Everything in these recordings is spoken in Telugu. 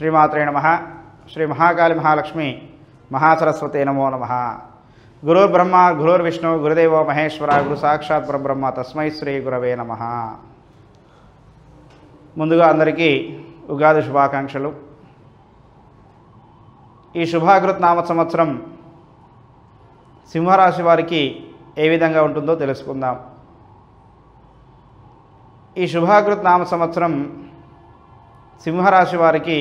శ్రీమాత్రే నమ శ్రీ మహాకాళి మహాలక్ష్మి మహాసరస్వతే నమో నమ గురుర్బ్రహ్మ గురుర్విష్ణు గురుదేవో మహేశ్వర గురు సాక్షాత్ పరబ్రహ్మ తస్మై శ్రీ గురవే నమ ముందుగా అందరికీ ఉగాది శుభాకాంక్షలు ఈ శుభాకృత్ నామ సంవత్సరం సింహరాశి వారికి ఏ విధంగా ఉంటుందో తెలుసుకుందాం ఈ శుభాకృత్ నామ సంవత్సరం సింహరాశి వారికి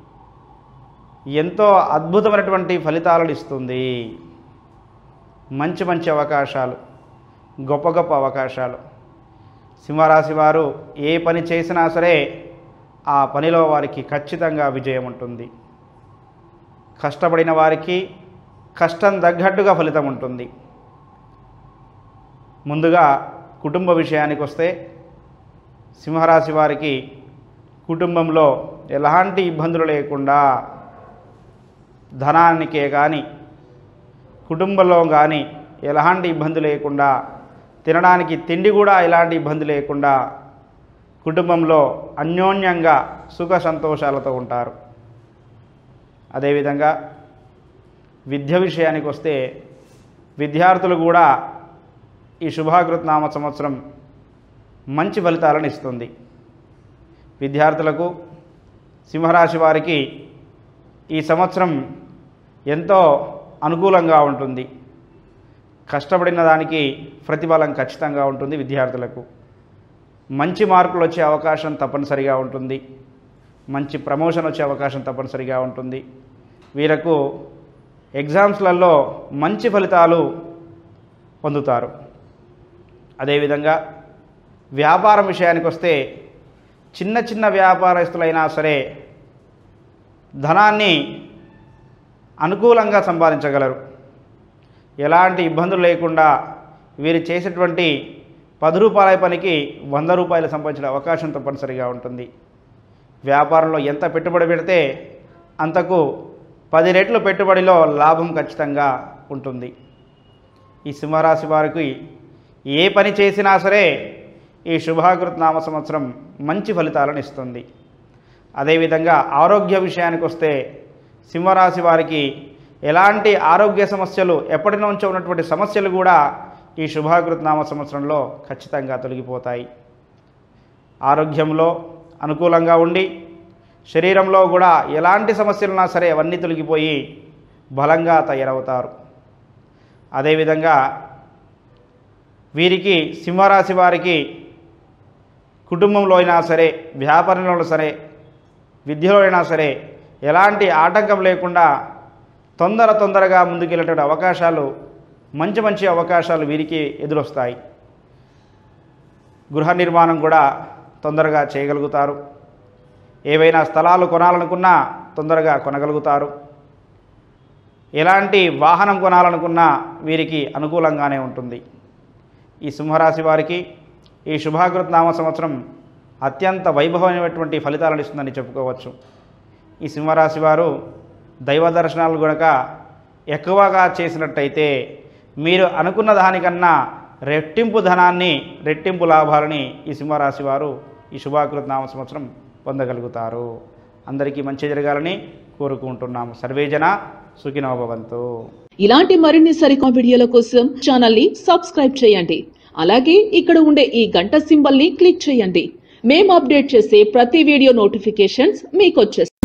ఎంతో అద్భుతమైనటువంటి ఫలితాలను ఇస్తుంది మంచి మంచి అవకాశాలు గొప్ప గొప్ప అవకాశాలు సింహరాశి వారు ఏ పని చేసినా సరే ఆ పనిలో వారికి ఖచ్చితంగా విజయం ఉంటుంది కష్టపడిన వారికి కష్టం తగ్గట్టుగా ఫలితం ఉంటుంది ముందుగా కుటుంబ విషయానికి వస్తే సింహరాశి వారికి కుటుంబంలో ఎలాంటి ఇబ్బందులు లేకుండా ధనానికే కానీ కుటుంబంలో కానీ ఎలాంటి ఇబ్బంది లేకుండా తినడానికి తిండి కూడా ఎలాంటి ఇబ్బంది లేకుండా కుటుంబంలో అన్యోన్యంగా సుఖ సంతోషాలతో ఉంటారు అదేవిధంగా విద్య విషయానికి వస్తే విద్యార్థులు కూడా ఈ శుభాకృత్ నామ సంవత్సరం మంచి ఫలితాలను ఇస్తుంది విద్యార్థులకు సింహరాశి వారికి ఈ సంవత్సరం ఎంతో అనుకూలంగా ఉంటుంది కష్టపడిన దానికి ప్రతిఫలం ఖచ్చితంగా ఉంటుంది విద్యార్థులకు మంచి మార్కులు వచ్చే అవకాశం తప్పనిసరిగా ఉంటుంది మంచి ప్రమోషన్ వచ్చే అవకాశం తప్పనిసరిగా ఉంటుంది వీరకు ఎగ్జామ్స్లలో మంచి ఫలితాలు పొందుతారు అదేవిధంగా వ్యాపారం విషయానికి వస్తే చిన్న చిన్న వ్యాపారస్తులైనా సరే ధనాన్ని అనుకూలంగా సంపాదించగలరు ఎలాంటి ఇబ్బందులు లేకుండా వీరు చేసేటువంటి పది రూపాయల పనికి వంద రూపాయలు సంపాదించే అవకాశం తప్పనిసరిగా ఉంటుంది వ్యాపారంలో ఎంత పెట్టుబడి పెడితే అంతకు పది రెట్లు పెట్టుబడిలో లాభం ఖచ్చితంగా ఉంటుంది ఈ సింహరాశి వారికి ఏ పని చేసినా సరే ఈ శుభాకృత్ నామ సంవత్సరం మంచి ఫలితాలను ఇస్తుంది అదేవిధంగా ఆరోగ్య విషయానికి వస్తే సింహరాశి వారికి ఎలాంటి ఆరోగ్య సమస్యలు ఎప్పటి నుంచో ఉన్నటువంటి సమస్యలు కూడా ఈ శుభాకృత్ నామ సంవత్సరంలో ఖచ్చితంగా తొలగిపోతాయి ఆరోగ్యంలో అనుకూలంగా ఉండి శరీరంలో కూడా ఎలాంటి సమస్యలున్నా సరే అవన్నీ తొలగిపోయి బలంగా తయారవుతారు అదేవిధంగా వీరికి సింహరాశి వారికి కుటుంబంలో అయినా సరే వ్యాపారంలో సరే విద్యలో అయినా సరే ఎలాంటి ఆటంకం లేకుండా తొందర తొందరగా ముందుకెళ్ళేటువంటి అవకాశాలు మంచి మంచి అవకాశాలు వీరికి ఎదురొస్తాయి గృహ నిర్మాణం కూడా తొందరగా చేయగలుగుతారు ఏవైనా స్థలాలు కొనాలనుకున్నా తొందరగా కొనగలుగుతారు ఎలాంటి వాహనం కొనాలనుకున్నా వీరికి అనుకూలంగానే ఉంటుంది ఈ సింహరాశి వారికి ఈ శుభాకృత్ నామ సంవత్సరం అత్యంత వైభవమైనటువంటి ఫలితాలను ఇస్తుందని చెప్పుకోవచ్చు ఈ సింహరాశి వారు దైవ దర్శనాలు గనక ఎక్కువగా చేసినట్టయితే మీరు అనుకున్న దానికన్నా రెట్టింపు ధనాన్ని రెట్టింపు లాభాలని ఈ సింహరాశి వారు ఈ శుభాకృత్ నామ సంవత్సరం పొందగలుగుతారు అందరికీ మంచి జరగాలని కోరుకుంటున్నాము సర్వేజన సుఖినోభవంతు ఇలాంటి మరిన్ని సరికొత్త వీడియోల కోసం ఛానల్ ని సబ్స్క్రైబ్ చేయండి అలాగే ఇక్కడ ఉండే ఈ గంట సింబల్ ని క్లిక్ చేయండి మేము అప్డేట్ చేసే ప్రతి వీడియో నోటిఫికేషన్స్ మీకు వచ్చేస్తాయి